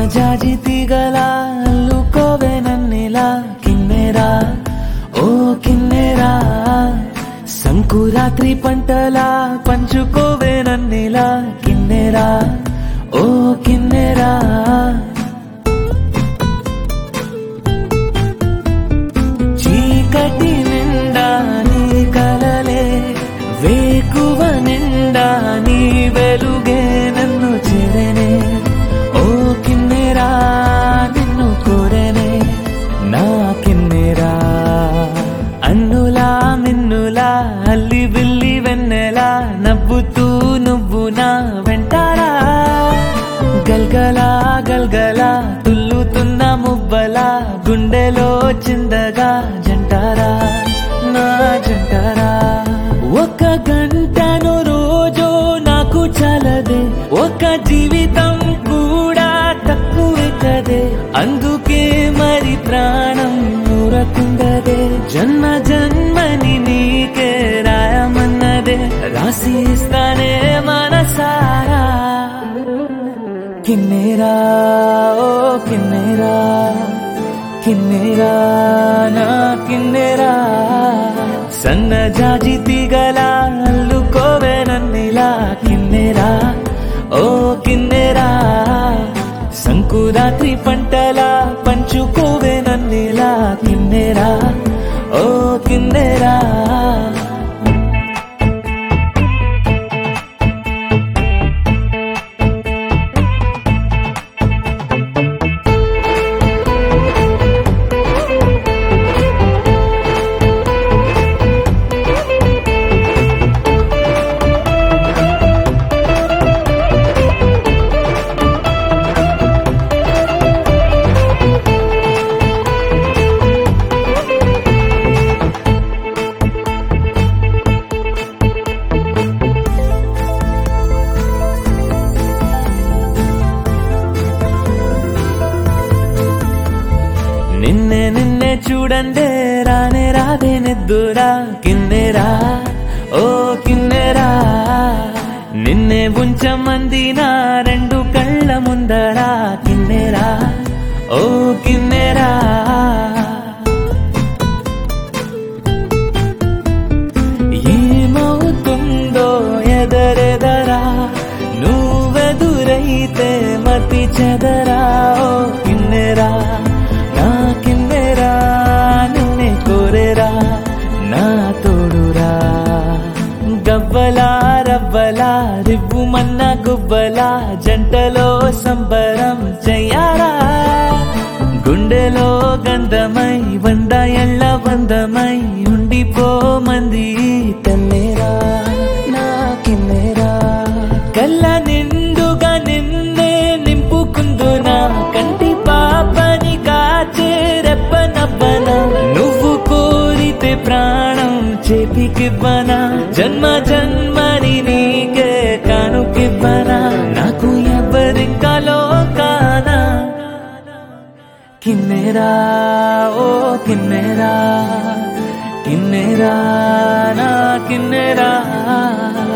జాజి తీగల అల్లుకోవే నన్నిలా కిన్నెరా ఓ కిన్నెరా సంకురాత్రి పంటలా పంచుకోవే నన్నిలా కిన్నెరా ఓ కిన్నెరా చీకటి నిండా నీ కలలే వేకువ నిండా నీ వెలుగే నన్ను చెరనే ఓ కిన్నెరా నిన్ను కోరనే నా కిన్నెరా అన్నులా మిన్నులా అల్లి బిల్లి వెన్నెలా నవ్వుతూ నువ్వు నా వెంటారా గల్గలా గల్గలా తుల్లుతున్న మువ్వలా గుండెలో చిందగా జంటారా నా జంటారా ఒక గంటను రోజు నాకు చాలదే ఒక జీవితం కూడా తక్కువే కదే అందుకే మరి ప్రాణం ఊరకుండదే జన్మ జన్మని నీకే రాయమన్నదే రాసి ఇస్తానే మనసారా కిన్నెరా ఓ కిన్నెరా కిన్నెరా నా కిన్నెరా సన్న జాజి తీగల అల్లుకోవే నన్నిలా కిన్నెరా ఓ కిన్నెరా సంకురాత్రి పంటలా పంచుకోవే నన్నిలా కిన్నెరా ఓ కిన్నెరా నిన్నే నిన్నే చూడండే రానే రాదే నిద్దురా కిన్నెరా ఓ కిన్నెరా నిన్నే ఉంచమంది నా రెండు కళ్ళ ముందరా కిన్నెరా ఓ కిన్నెరా ఏమవుతుందో ఎదరెదరా నువ్వెదురైతే మతి చెదరా ఓ కిన్నెరా నా కిన్నెరా నిన్నే కోరెరా నా తోడురా గవ్వలా రవ్వలా రివ్వుమన్న గువ్వలా జంటలో సంబరం చెయ్యారా గుండెలో గంధమై వంద ఎళ్ళ వందమై ఉండిపోమంది తన్నేరా నా కిన్నెరా కళ్ళ నిండుగా నిన్నే నింపుకుందునా కంటి పాపని కాచే రెప్పనవ్వన నువ్వు కోరితే ప్రాణం చేతికివ్వనా జన్మ జన్మని నీకే కానుకివ్వనా నాకు ఎవరింకా లోకానా కిన్నెరా ఓ కిన్నెరా కిన్నెరా నా కిన్నెరా